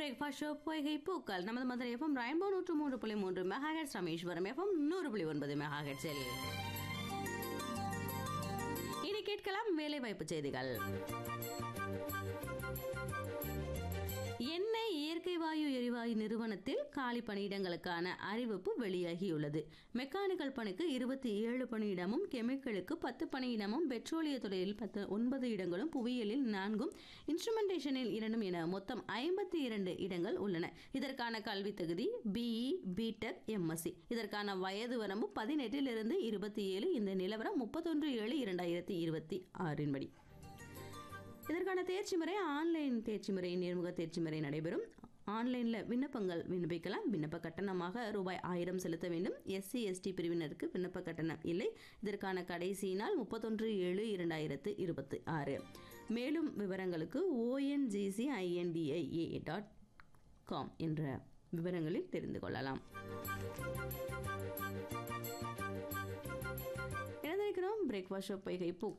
breakfast show பொய்கை பூக்கள் நமது Madurai FM rainbow நூற்று மூன்று புள்ளி மூன்று மெகாஹெட்ஸ் ராமேஸ்வரம் எஃப்எம் நூறு புள்ளி ஒன்பது மெகாஹெட்ஸில் இனி கேட்கலாம் வேலை வாய்ப்பு செய்திகள் எண்ணெய் இயற்கை வாயு எரிவாயு நிறுவனத்தில் காலி பணியிடங்களுக்கான அறிவிப்பு வெளியாகியுள்ளது மெக்கானிக்கல் பணிக்கு இருபத்தி ஏழு பணியிடமும் கெமிக்கலுக்கு பத்து பணியிடமும் பெட்ரோலிய துறையில் பத்து ஒன்பது இடங்களும் புவியியலில் நான்கும் இன்ஸ்ட்ருமெண்டேஷனில் இரண்டும் என மொத்தம் ஐம்பத்தி இரண்டு இடங்கள் உள்ளன இதற்கான கல்வி தகுதி பிஇ பிடெக் எம்எஸ்சி இதற்கான வயது வரம்பு பதினெட்டிலிருந்து இருபத்தி ஏழு இந்த நிலவரம் முப்பத்தொன்று ஏழு இரண்டாயிரத்தி இருபத்தி ஆறின் படி இதற்கான தேர்ச்சி முறை ஆன்லைன் தேர்ச்சி முறை நேர்முக தேர்ச்சி முறை நடைபெறும் ஆன்லைனில் விண்ணப்பங்கள் விண்ணப்பிக்கலாம் விண்ணப்ப கட்டணமாக ரூபாய் ஆயிரம் செலுத்த வேண்டும் எஸ்சி எஸ்டி பிரிவினருக்கு விண்ணப்ப கட்டணம் இல்லை இதற்கான கடைசி நாள் முப்பத்தொன்று ஏழு இரண்டாயிரத்து இருபத்தி ஆறு மேலும் விவரங்களுக்கு ஓஎன்ஜிசி ஐஎன்டிஐஏ டாட் காம் என்ற விவரங்களில் தெரிந்து கொள்ளலாம் இணைந்திருக்கிறோம் பிரேக்ஃபாஸ்ட் ஷோ பொய்கை பூக்கள்